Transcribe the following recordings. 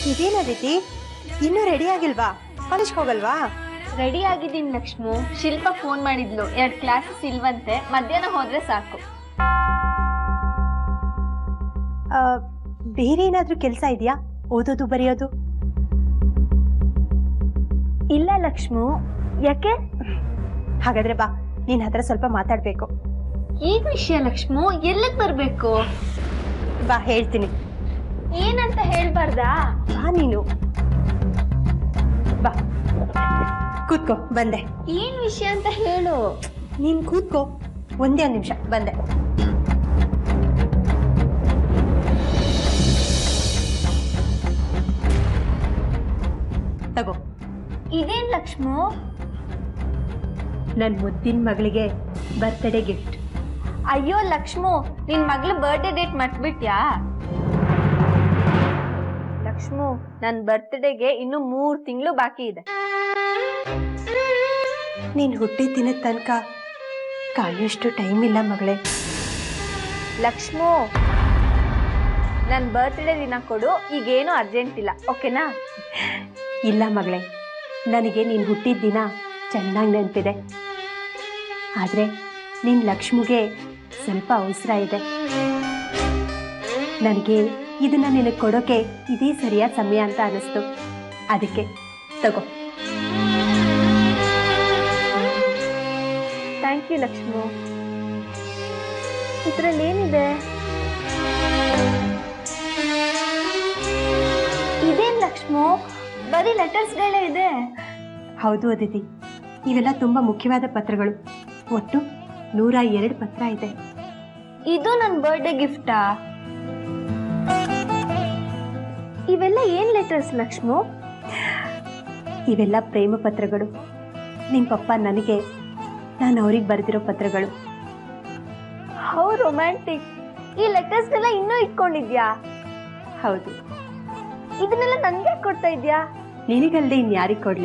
ಇದೇನ ರೀತಿ ಇನ್ನೂ ರೆಡಿ ಆಗಿಲ್ವಾ ಕಾಲೇಜ್ಗೆ ಹೋಗಲ್ವಾ ರೆಡಿ ಆಗಿದ್ದೀನಿ ಲಕ್ಷ್ಮು ಶಿಲ್ಪ ಫೋನ್ ಮಾಡಿದ್ಲು ಎರಡು ಕ್ಲಾಸಸ್ ಇಲ್ವಂತೆ ಮಧ್ಯಾಹ್ನ ಹೋದ್ರೆ ಸಾಕು ಆ, ಬೇರೆ ಏನಾದರೂ ಕೆಲಸ ಇದೆಯಾ ಓದೋದು ಬರೆಯೋದು ಇಲ್ಲ ಲಕ್ಷ್ಮು ಯಾಕೆ ಹಾಗಾದ್ರೆ ಬಾ ನಿನ್ನ ಹತ್ರ ಸ್ವಲ್ಪ ಮಾತಾಡಬೇಕು ಏನ್ ವಿಷಯ ಲಕ್ಷ್ಮು ಎಲ್ಲಿಗೆ ಬರ್ಬೇಕು ಬಾ ಹೇಳ್ತೀನಿ ಏನಂತ ಹೇಳ್ಬಾರ್ದಾ ಬಾ ನೀನು ಬಾ ಕೂತ್ಕೋ ಬಂದೆ ಏನ್ ವಿಷಯ ಅಂತ ಹೇಳು ನೀನು ಕೂತ್ಕೋ ಒಂದೇ ಒಂದು ನಿಮಿಷ ಬಂದೆ ತಗೋ ಇದೇನ್ ಲಕ್ಷ್ಮು ನನ್ನ ಮುದ್ದಿನ ಮಗಳಿಗೆ ಬರ್ತ್ಡೇ ಗಿಫ್ಟ್ ಅಯ್ಯೋ ಲಕ್ಷ್ಮು ನಿನ್ ಮಗ್ಳ ಬರ್ಡೇ ಡೇಟ್ ಮರ್ತ್ಬಿಟ್ಯಾ ಲಕ್ಷ್ಮು ನನ್ ಬರ್ತ್ಡೇಗೆ ಇನ್ನು ಮೂರ್ ತಿಂಗಳು ಬಾಕಿ ಇದೆ ನೀನು ಹುಟ್ಟಿದ ದಿನದ ತನಕ ಕಾಯೋಷ್ಟು ಟೈಮ್ ಇಲ್ಲ ಮಗಳೇ ಲಕ್ಷ್ಮು ನನ್ ಬರ್ತ್ಡೇ ದಿನ ಕೊಡು ಈಗೇನು ಅರ್ಜೆಂಟ್ ಇಲ್ಲ ಓಕೆನಾ ಇಲ್ಲ ಮಗಳೇ ನನಗೆ ನೀನು ಹುಟ್ಟಿದ ದಿನ ಚೆನ್ನಾಗಿ ನೆನಪಿದೆ ಆದರೆ ನಿನ್ನ ಲಕ್ಷ್ಮಿಗೆ ಸ್ವಲ್ಪ ಅವಸರ ಇದೆ ನನಗೆ ಇದನ್ನ ನಿನಗೆ ಕೊಡೋಕೆ ಇದೇ ಸರಿಯಾದ ಸಮಯ ಅಂತ ಅನಿಸ್ತು ಅದಕ್ಕೆ ತಗೋ ಥ್ಯಾಂಕ್ ಯು ಲಕ್ಷ್ಮು ಇದ್ರಲ್ಲಿ ಏನಿದೆ ಇದೇನ್ ಲಕ್ಷ್ಮು ಬರೀ ಲೆಟರ್ಸ್ಗಳೇ ಇದೆ ಹೌದು ಅದಿತಿ ಇವೆಲ್ಲ ತುಂಬ ಮುಖ್ಯವಾದ ಪತ್ರಗಳು ಒಟ್ಟು ನೂರ ಎರಡು ಪತ್ರ ಇದೆ ಇದು ನನ್ನ ಬರ್ಡೇ ಗಿಫ್ಟಾ ಇವೆಲ್ಲ ಏನ್ ಲೆಟರ್ಸ್ ಲಕ್ಷ್ಮು ಇವೆಲ್ಲ ಪ್ರೇಮ ಪತ್ರಗಳು ನಿಮ್ಮ ಪಪ್ಪ ನನಗೆ ನಾನು ಅವ್ರಿಗೆ ಬರೆದಿರೋ ಪತ್ರಗಳು ಹೌ ರೊಮ್ಯಾಂಟಿಕ್ ಈ ಲೆಟರ್ಸ್ನೆಲ್ಲ ಇನ್ನೂ ಇಟ್ಕೊಂಡಿದ್ಯಾ ಹೌದು ಇದನ್ನೆಲ್ಲ ನನ್ಗೆ ಕೊಡ್ತಾ ಇದ್ಯಾ ನಿನಗಲ್ಲದೆ ಇನ್ಯಾರಿಗೆ ಕೊಡಲಿ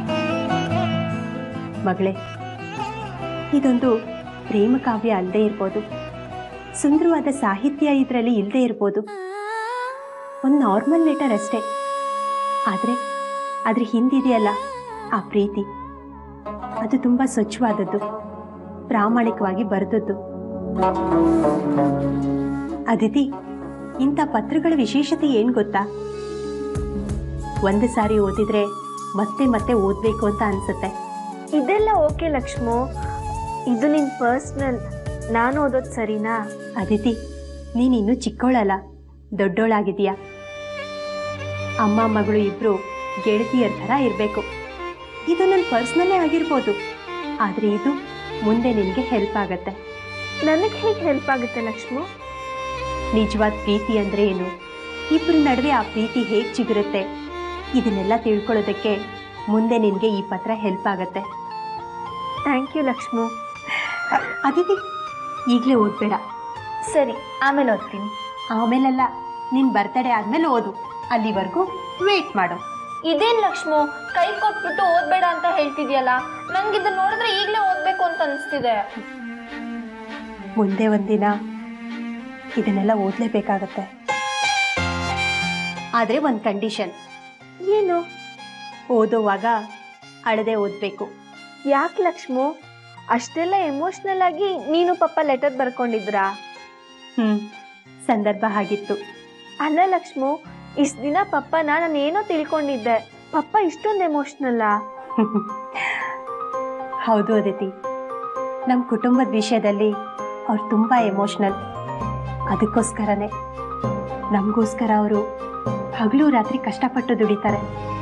ಮಗಳೇ ಇದೊಂದು ಪ್ರೇಮ ಕಾವ್ಯ ಅಲ್ಲದೆ ಇರ್ಬೋದು ಸುಂದರವಾದ ಸಾಹಿತ್ಯ ಇದರಲ್ಲಿ ಇಲ್ಲದೆ ಇರ್ಬೋದು ಒಂದು ನಾರ್ಮಲ್ ಲೆಟರ್ ಅಷ್ಟೇ ಆದರೆ ಅದ್ರ ಹಿಂದಿದೆಯಲ್ಲ ಆ ಪ್ರೀತಿ ಅದು ತುಂಬ ಸ್ವಚ್ಛವಾದದ್ದು ಪ್ರಾಮಾಣಿಕವಾಗಿ ಬರೆದದ್ದು ಅದಿತಿ ಇಂಥ ಪತ್ರಗಳ ವಿಶೇಷತೆ ಏನು ಗೊತ್ತಾ ಒಂದು ಸಾರಿ ಓದಿದ್ರೆ ಮತ್ತೆ ಮತ್ತೆ ಓದಬೇಕು ಅಂತ ಅನ್ಸುತ್ತೆ ಇದೆಲ್ಲ ಓಕೆ ಲಕ್ಷ್ಮು ಇದು ನಿನ್ ಪರ್ಸ್ನಲ್ ನಾನು ಓದೋದು ಸರಿನಾ ಅದಿತಿ ನೀನಿನ್ನೂ ಚಿಕ್ಕವಳಲ್ಲ ದೊಡ್ಡೋಳಾಗಿದೀಯಾ ಅಮ್ಮ ಮಗಳು ಇಬ್ರು ಗೆಳತಿಯರ ಥರ ಇರಬೇಕು ಇದು ನನ್ನ ಪರ್ಸ್ನಲ್ಲೇ ಆಗಿರ್ಬೋದು ಆದರೆ ಇದು ಮುಂದೆ ನಿನಗೆ ಹೆಲ್ಪ್ ಆಗತ್ತೆ ನನಗೆ ಹೇಗೆ ಹೆಲ್ಪ್ ಆಗುತ್ತೆ ಲಕ್ಷ್ಮು ನಿಜವಾದ ಪ್ರೀತಿ ಅಂದರೆ ಏನು ಇಬ್ಬರ ನಡುವೆ ಆ ಪ್ರೀತಿ ಹೇಗೆ ಚಿಗುರುತ್ತೆ ಇದನ್ನೆಲ್ಲ ತಿಳ್ಕೊಳ್ಳೋದಕ್ಕೆ ಮುಂದೆ ನಿನಗೆ ಈ ಪತ್ರ ಹೆಲ್ಪ್ ಆಗತ್ತೆ ಥ್ಯಾಂಕ್ ಯು ಲಕ್ಷ್ಮು ಅ- ಅದಿತಿ ಈಗಲೇ ಓದಬೇಡ ಸರಿ ಆಮೇಲೆ ಓದ್ತೀನಿ ಆಮೇಲೆಲ್ಲ ನಿನ್ನ ಬರ್ತಡೇ ಆದಮೇಲೆ ಓದು ಅಲ್ಲಿವರೆಗೂ ವೇಟ್ ಮಾಡು ಇದೇನ್ ಲಕ್ಷ್ಮು ಕೈ ಕೊಟ್ಬಿಟ್ಟು ಓದ್ಬೇಡ ಅಂತ ಹೇಳ್ತಿದ್ಯಲ್ಲ ನಂಗೆ ಇದನ್ನ ನೋಡಿದ್ರೆ ಈಗಲೇ ಓದ್ಬೇಕು ಅಂತ ಅನಿಸ್ತಿದೆ ಮುಂದೆ ಒಂದಿನ ಇದನ್ನೆಲ್ಲ ಓದಲೇಬೇಕಾಗತ್ತೆ ಆದರೆ ಒಂದು ಕಂಡೀಷನ್ ಏನು ಓದೋವಾಗ ಅಳದೆ ಓದಬೇಕು ಯಾಕೆ ಲಕ್ಷ್ಮು ಅಷ್ಟೆಲ್ಲ ಎಮೋಷ್ನಲ್ ಆಗಿ ನೀನು ಪಪ್ಪ ಲೆಟರ್ ಬರ್ಕೊಂಡಿದ್ರಾ ಹ್ಞೂ ಸಂದರ್ಭ ಆಗಿತ್ತು ಅಲ್ಲ ಲಕ್ಷ್ಮು ಇಷ್ಟು ದಿನ ಪಪ್ಪನ ನಾನು ಏನೋ ತಿಳ್ಕೊಂಡಿದ್ದೆ ಪಪ್ಪ ಇಷ್ಟೊಂದು ಎಮೋಷ್ನಲ್ಲ ಹೌದು ಅದಿತಿ ನಮ್ಮ ಕುಟುಂಬದ ವಿಷಯದಲ್ಲಿ ಅವ್ರು ತುಂಬ ಎಮೋಷ್ನಲ್ ಅದಕ್ಕೋಸ್ಕರನೇ ನಮಗೋಸ್ಕರ ಅವರು ಹಗಲು ರಾತ್ರಿ ಕಷ್ಟಪಟ್ಟು ದುಡಿತಾರೆ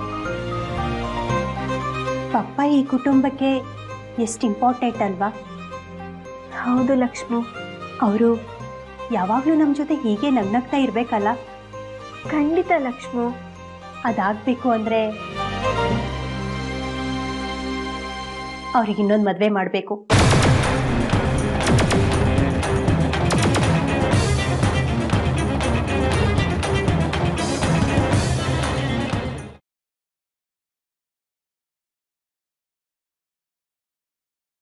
ಪಪ್ಪ ಈ ಕುಟುಂಬಕ್ಕೆ ಎಷ್ಟು ಇಂಪಾರ್ಟೆಂಟ್ ಅಲ್ವಾ ಹೌದು ಲಕ್ಷ್ಮು ಅವರು ಯಾವಾಗಲೂ ನಮ್ಮ ಜೊತೆ ಹೀಗೆ ನಗ್ನಗ್ತಾ ಇರಬೇಕಲ್ಲ ಖಂಡಿತ ಲಕ್ಷ್ಮು ಅದಾಗಬೇಕು ಅಂದರೆ ಅವ್ರಿಗೆ ಇನ್ನೊಂದು ಮದುವೆ ಮಾಡಬೇಕು